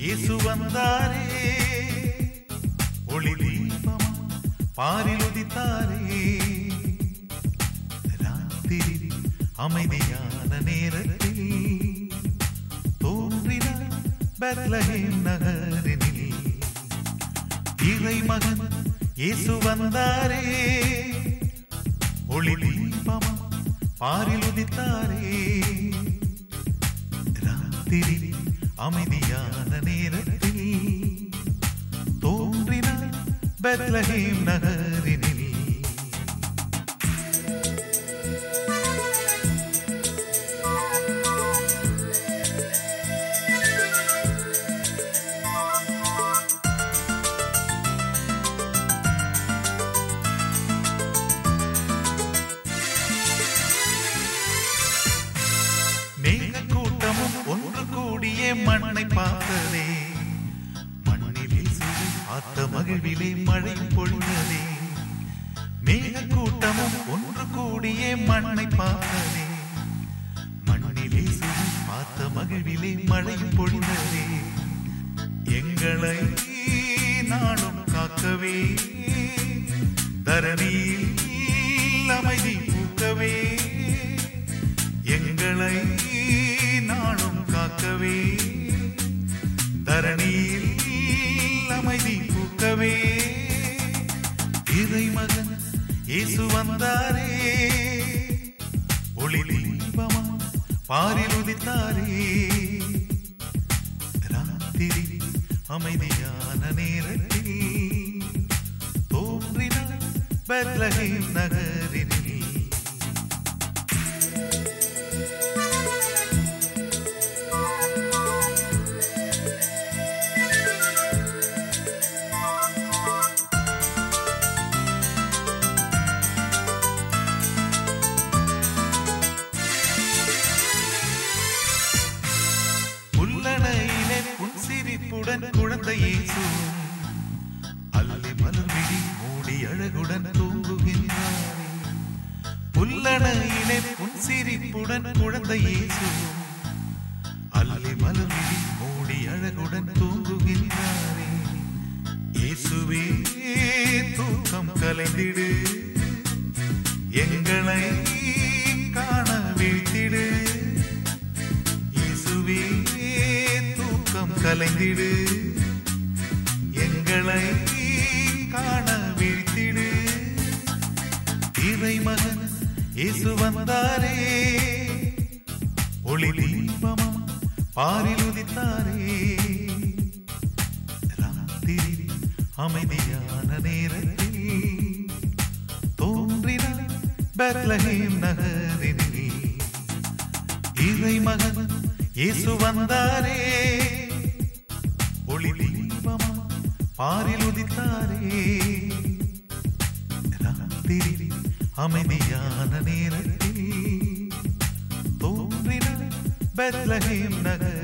இயேசு வந்தாரே ஒளி தீபம் பாரில் உதித்தாரே ராத்திரி அமைதியான நேரத்தில் தோன்றினார் பெத்லஹேம் நகரினில் இறை மகன் இயேசு வந்தாரே ஒளி தீபம் பாரில் உதித்தாரே ராத்திரி அமைதியான நேரத்தில் தோன்றினார் பெத்லஹேம் நகரினில் மேக கூட்டமும் ஒன்று கூடிய மண்ணை பார்த்ததே மண்ணிலே சிறு ஆத்த மகிழ்விலே மழை பொழிந்ததே மேக கூட்டமும் ஒன்று கூடிய மண்ணை பார்த்ததே மண்ணிலே சிறு ஆத்த மகிழ்விலே மழை பொழிந்ததே எங்களை நாளும் காக்கவே தரணியில் அமைதி பூக்கவே எங்களை நாளும் காக்கவே தரணியில் அமைதி பூக்கவே இறை மகன் இயேசு வந்தாரே ஒளி தீபமா பாரில் உதித்தாரே ராத்திரி அமைதியான நேரத்தில் தோன்றினார் பெத்லஹேம் நகரினில் புல்லணையிலே புன்சிரிப்புடன் குழந்தை இயேசு அல்லி மலர்விழி மூடி அழகுடன் தூங்குகின்றாரே புல்லணையிலே புன்சிரிப்புடன் குழந்தை இயேசு அல்லி மலர்விழி மூடி அழகுடன் தூங்குகின்றாரே இயேசுவே தூக்கம் கலைந்திடு எங்களை காண வீழ்த்திடு இயேசுவே தூக்கம் கலைந்திடு எங்களை காண வீழ்த்திடு இறை மகன் இயேசு வந்தாரே ஒளி தீபமம் பாரில் உதித்தாரே ராத்திரி அமைதியான நேரத்தில் தோன்றினார் பெத்லஹேம் நகரினில் இறை மகன் இயேசு வந்தாரே ஒளி தீபம் பாரில் உதித்தாரே ராத்திரி அமைதியான நேரத்தில் தோன்றினார் பெத்லஹேம் நகர்